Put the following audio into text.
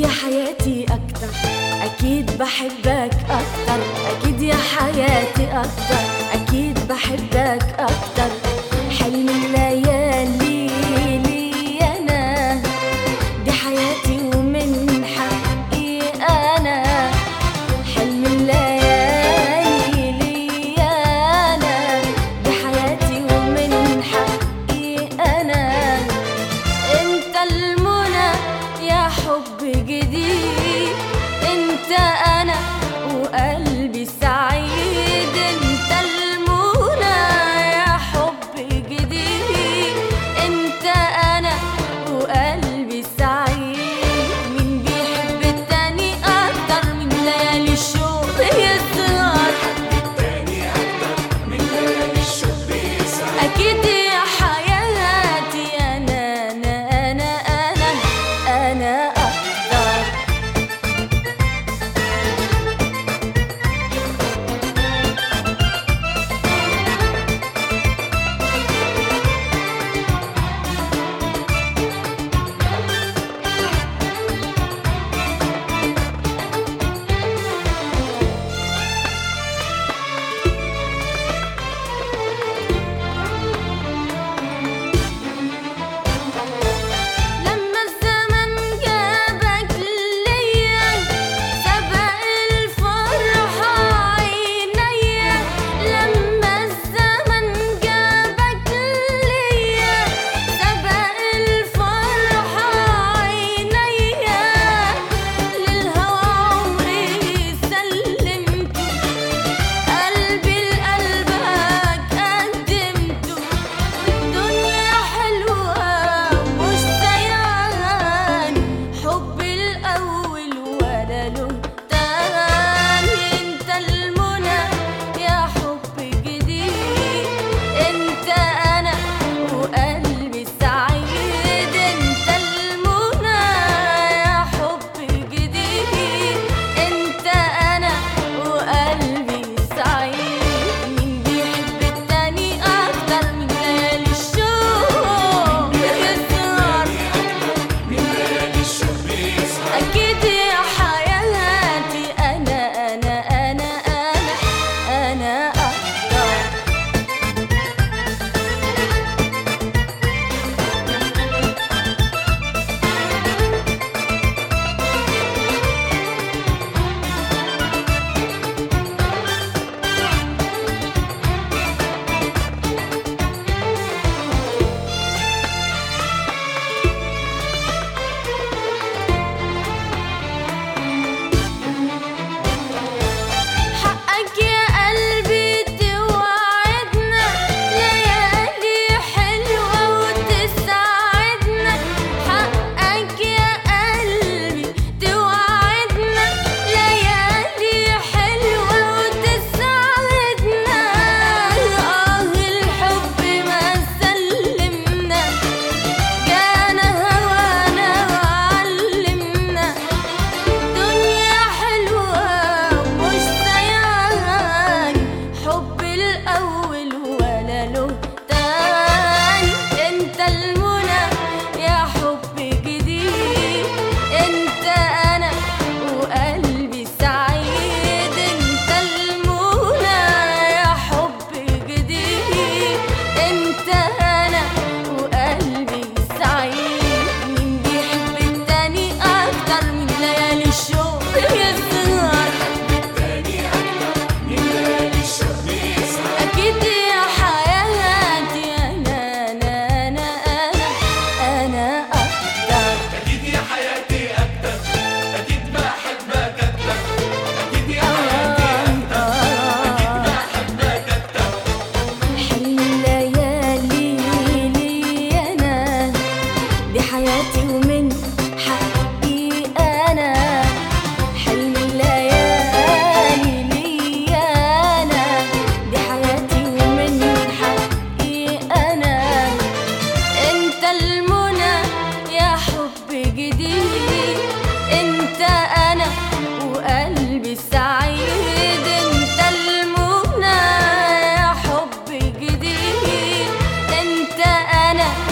يا حياتي أكتر أكيد بحبك أكتر أكيد يا حياتي أكتر أكيد بحبك أكتر حلم الليالي لي أنا دي حياتي ومن حقي أنا حلم الليالي لي أنا دي حياتي ومن حقي أنا انت المنى يا حب جديد انت انا وقلبي سعيد انت المنى يا حب جديد انت انا وقلبي سعيد مين بيحب التاني اكتر من ليالي الشوق يسهر أكيد يا حياتي أنا أنا أنا أنا أنا أقدر لما الزمن جابك ليا سبق الفرحة عينيا لما الزمن جابك ليا سبق الفرحة عينيا للهوى عمري سلمته قلبي لقلبك قدمته الدنيا حلوة مش سيان حب الأول ولا له تاني انت المنى يا حب جديد انت أنا وقلبي سعيد انت المنى يا حب جديد انت أنا وقلبي سعيد مين بيحب التاني أكتر من ليالي الشوق يسهر أكيد يا حياتي أنا أنا أنا أنا أنا أقدر حقك يا قلبي توعدنا ليالي حلوة وتسعدنا حقك يا قلبي توعدنا ليالي حلوة وتسعدنا آه الحب ما سلمنا جانا هوانا وعلمنا دنيا حلوة مش سيان حب الأول ولا له تاني انت المنى يا حب جديد انت أنا وقلبي سعيد انت المنى يا حب جديد انت أنا وقلبي سعيد مين بيحب التاني أكتر من ليالي الشوق يسهر أكيد يا حياتي أنا أنا أنا أنا أنا أقدر أكيد يا حياتي أكتر أكيد بحبك أكتر أكيد يا حياتي أكتر أكيد بحبك أكتر حلم الليالي لي أنا دي حياتي ومن حقي أنا حلم الليالي لي أنا دي حياتي ومن حقي أنا انت المنى يا حب جديد انت انا وقلبي سعيد انت المنى يا حب جديد انت انا